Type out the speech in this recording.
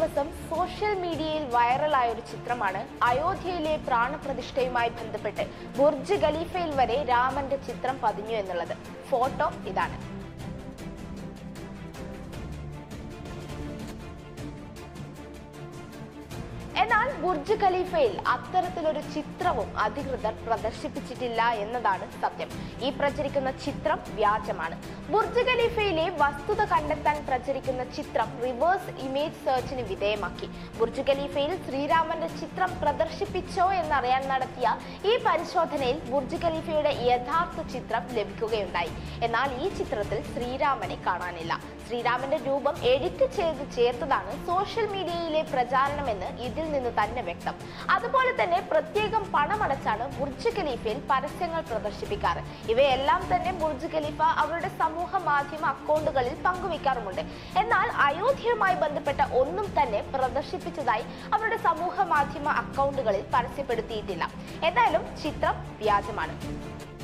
ദിവസം സോഷ്യൽ മീഡിയയിൽ വൈറലായ ഒരു ചിത്രമാണ് അയോധ്യയിലെ പ്രാണപ്രതിഷ്ഠയുമായി ബന്ധപ്പെട്ട് ബുർജ് ഖലീഫയിൽ വരെ രാമന്റെ ചിത്രം പതിഞ്ഞു എന്നുള്ളത് ഫോട്ടോ ഇതാണ് എന്നാൽ ബുർജ് ഖലീഫയിൽ അത്തരത്തിലൊരു ചിത്രവും അധികൃതർ പ്രദർശിപ്പിച്ചിട്ടില്ല എന്നതാണ് സത്യം ഈ പ്രചരിക്കുന്ന ചിത്രം വ്യാജമാണ് ബുർജ് ഖലീഫയിലെ വസ്തുത കണ്ടെത്താൻ പ്രചരിക്കുന്ന ചിത്രം റിവേഴ്സ് ഇമേജ് സെർച്ചിന് വിധേയമാക്കി ബുർജ് ഖലീഫയിൽ ശ്രീരാമന്റെ ചിത്രം പ്രദർശിപ്പിച്ചോ എന്നറിയാൻ നടത്തിയ ഈ പരിശോധനയിൽ ബുർജ് ഖലീഫയുടെ യഥാർത്ഥ ചിത്രം ലഭിക്കുകയുണ്ടായി എന്നാൽ ഈ ചിത്രത്തിൽ ശ്രീരാമനെ കാണാനില്ല ശ്രീരാമന്റെ രൂപം എഡിറ്റ് ചെയ്ത് ചേർത്തതാണ് സോഷ്യൽ മീഡിയയിലെ പ്രചാരണമെന്ന് ഇതിൽ നിന്ന് തന്നെ വ്യക്തം അതുപോലെ തന്നെ പ്രത്യേകം പണമടച്ചാണ് ബുർജ് ഖലീഫയിൽ പരസ്യങ്ങൾ പ്രദർശിപ്പിക്കാറ് ഇവയെല്ലാം തന്നെ ബുർജ് ഖലീഫ അവരുടെ സമൂഹ മാധ്യമ അക്കൗണ്ടുകളിൽ പങ്കുവെക്കാറുമുണ്ട് എന്നാൽ അയോധ്യയുമായി ബന്ധപ്പെട്ട ഒന്നും തന്നെ പ്രദർശിപ്പിച്ചതായി അവരുടെ സമൂഹ മാധ്യമ അക്കൗണ്ടുകളിൽ പരസ്യപ്പെടുത്തിയിട്ടില്ല എന്തായാലും ചിത്രം വ്യാജമാണ്